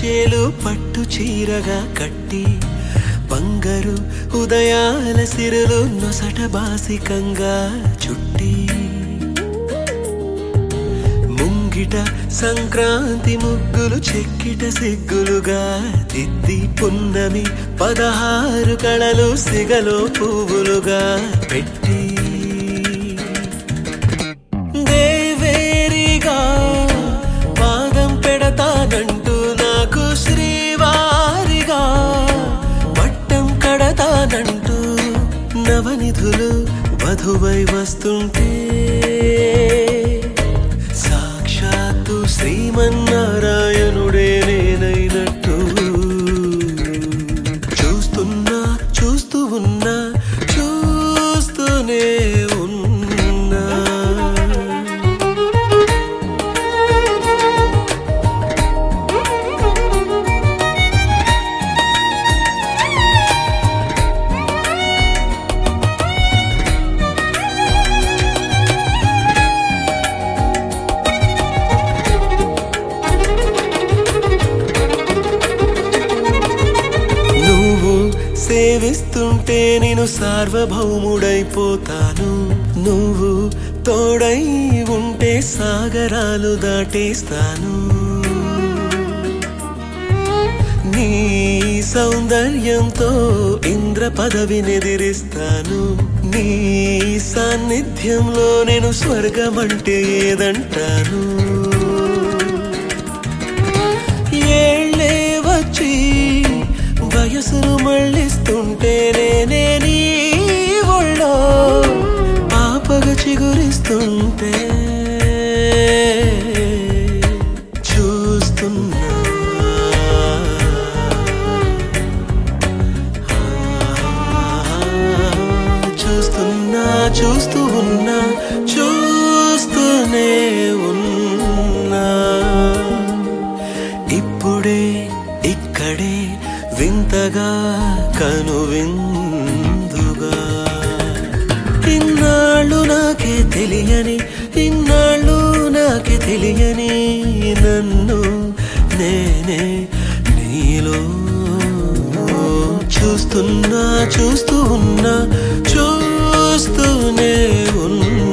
పరిచయలు పట్టు చీరగా కట్టి బంగారు ఉదయాల సిరులు నొసట బాసికంగా చుట్టి ముంగిట సంక్రాంతి ముగ్గులు చెక్కిట సిగ్గులుగా దిద్ది పున్నమి పదహారు కళలు సిగలో పువ్వులుగా పెట్టి దేవేరిగా పాదం పెడతానంటూ నాకు శ్రీవారిగా పట్టం కడతానంటూ నవనిధులు వధువై వస్తుంటే సాక్షాత్తు శ్రీమన్నారాయణుడే నేనైనట్టు చూస్తున్నా చూస్తూ ఉన్నా చూస్తూనే ఉన్నా నువ్వు సేవిస్తుంటే నేను సార్వభౌముడైపోతాను నువ్వు తోడై ఉంటే సాగరాలు దాటేస్తాను నీ సౌందర్యంతో ఇంద్ర పదవినెదిరిస్తాను నీ సాన్నిధ్యంలో నేను స్వర్గమంటే ఏదంటాను ఏళ్ళే వచ్చి వయసును మళ్ళిస్తుంటే నేనే నీ ఒళ్ళో పాపగా చిగురిస్తుంటే చూస్తున్నా చూస్తున్నా చూస్తూ ఉన్నా చూస్తూనే ఉన్నా ఇప్పుడే ఇక్కడే వింతగా కనువిందుగా ఇన్నాళ్ళు నాకే తెలియని ఇన్నాళ్ళు నాకే తెలియని నన్ను నేనే నీలో చూస్తున్నా చూస్తూ ఉన్నా చూస్తూనే ఉన్నా